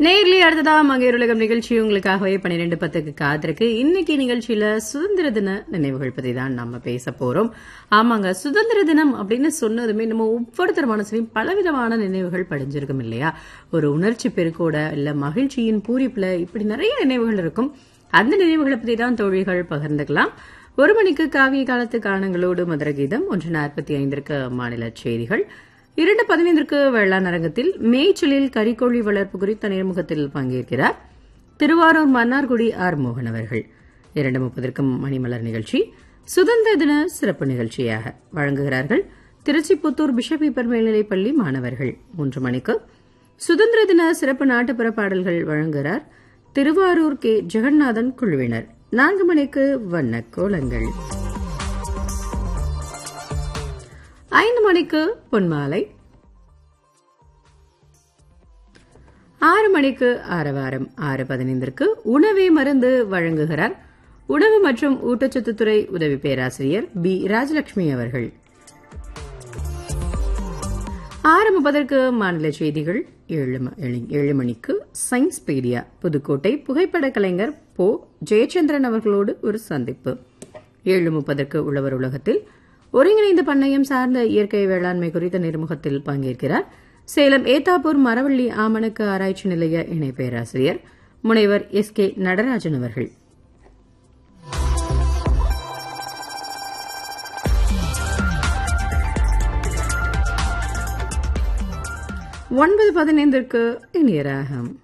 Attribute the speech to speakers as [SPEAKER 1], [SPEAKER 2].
[SPEAKER 1] nearly அடுத்ததா மங்கையர் உலகம் நிகழ்ச்சி உங்களுக்காகவே பன்னிரெண்டு பத்துக்கு காத்திருக்கு இன்னைக்கு நிகழ்ச்சியில சுதந்திர தின நினைவுகள் பத்தி தான் நம்ம பேச போறோம் ஆமாங்க சுதந்திர தினம் அப்படின்னு சொன்னதுமே நம்ம ஒவ்வொருத்தர் மனசுலயும் பலவிதமான நினைவுகள் படிஞ்சிருக்கும் இல்லையா ஒரு உணர்ச்சி பெருக்கோட இல்ல மகிழ்ச்சியின் பூரிப்புல இப்படி நிறைய நினைவுகள் இருக்கும் அந்த நினைவுகளை பத்தி தான் தோழிகள் பகிர்ந்துக்கலாம் ஒரு மணிக்கு காவிய காலத்து காணங்களோடு மதுர கீதம் ஒன்று நாற்பத்தி ஐந்திற்கு மாநில செய்திகள் இரண்டு பதினைந்திற்கு வேளாண் அரங்கத்தில் மேய்ச்சலில் கறிக்கோழி வளர்ப்பு குறித்த நேர்முகத்தில் பங்கேற்கிறார் திருவாரூர் மன்னார்குடி ஆர் மோகன் அவர்கள் இரண்டு முப்பதற்கும் மணிமலர் நிகழ்ச்சி சுதந்திர தின சிறப்பு நிகழ்ச்சியாக வழங்குகிறார்கள் திருச்சிபுத்தூர் பிஷப் இப்பர் மேல்நிலைப் பள்ளி மாணவர்கள் மூன்று மணிக்கு சுதந்திர தின சிறப்பு நாட்டுப்புற பாடல்கள் வழங்குகிறார் திருவாரூர் கே ஜெகநாதன் குழுவினர் நான்கு மணிக்கு வண்ண கோலங்கள் ஐந்து மணிக்கு பொன்மாலை ஆறு மணிக்கு ஆரவாரம் ஆறு பதினைந்திற்கு உணவே மருந்து வழங்குகிறார் உணவு மற்றும் ஊட்டச்சத்துத்துறை உதவி பேராசிரியர் பி ராஜலட்சுமி அவர்கள் ஆறு முப்பதற்கு மாநில செய்திகள் ஏழு ம- ஏழு- ஏழு மணிக்கு சயின்ஸ் பீடியா புதுக்கோட்டை புகைப்பட கலைஞர் போ ஜெயச்சந்திரன் அவர்களோடு ஒரு சந்திப்பு ஏழு முப்பதற்கு உழவர் உலகத்தில் ஒருங்கிணைந்த பண்ணையம் சார்ந்த இயற்கை வேளாண்மை குறித்த நேர்முகத்தில் பங்கேற்கிறார் சேலம் ஏத்தாப்பூர் மரவள்ளி ஆமணக்கு ஆராய்ச்சி நிலைய இணை பேராசிரியர் முனைவர் எஸ் கே நடராஜன் அவர்கள் ஒன்பது பதினைந்திற்கு இனிய ராகம்